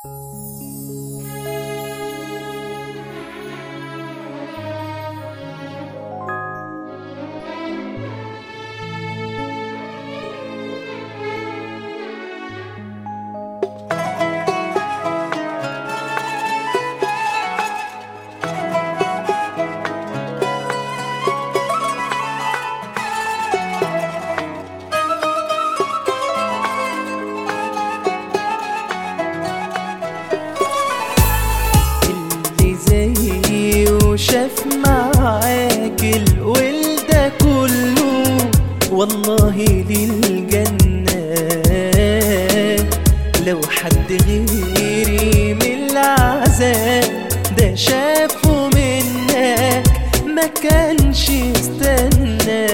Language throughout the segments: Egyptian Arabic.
اللي زيي وشاف معاك الولد كله والله للجنة لو حد غيري من العذاب ده شافه منك ما كانش استنى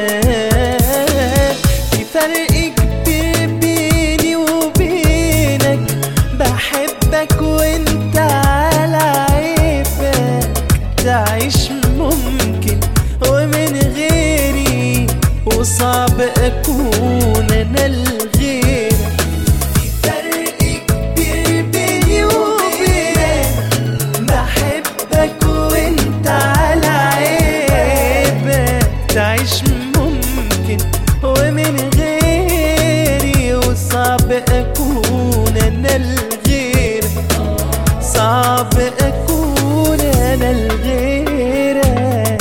في فرق كبير بيني وبينك بحبك وانت على عيبك تعيش ممكن ومن غيري وصعب اكون انا الغير في فرق كبير بيني وبينك بحبك وانت على عيبك تعيش ممكن ومن غيري وصعب اكون انا الغير صعب اكون انا الغيرك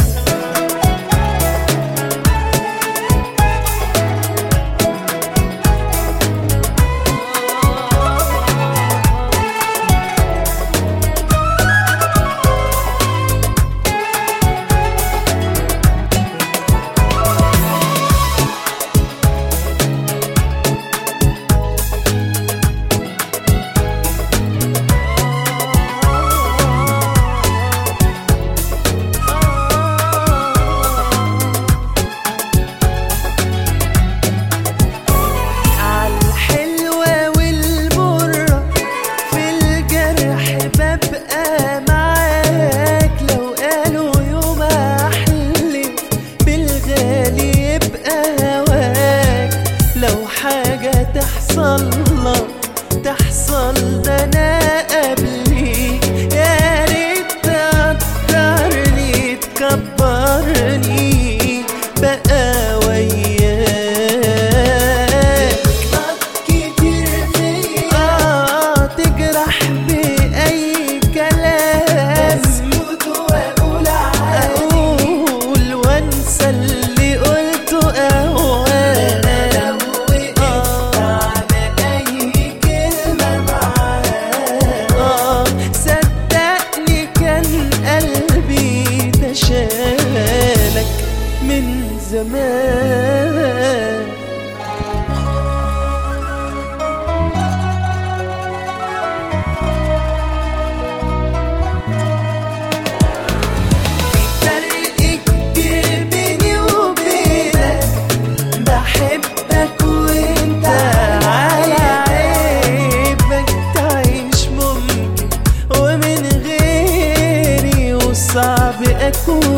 عالحلوة والمرة في الجرح ببقى معاك لو قالوا يوم أحلف بالغالي يبقى هواك لو حاجة تحصل لك تحصل ده أنا قبليك يا ريت تقدرني تكبرني بقى وياك كتير فيا آه تجرح بأي كلام اسكت وأقول أقول وأنسى اللي قلته أهوان لو وقفت على أي كلمة معاك آه صدقني كان قلبي ده شالك من زمان فرق كبير بيني وبينك بحبك وانت على عيبك تعيش ممكن ومن غيري وصعب اكون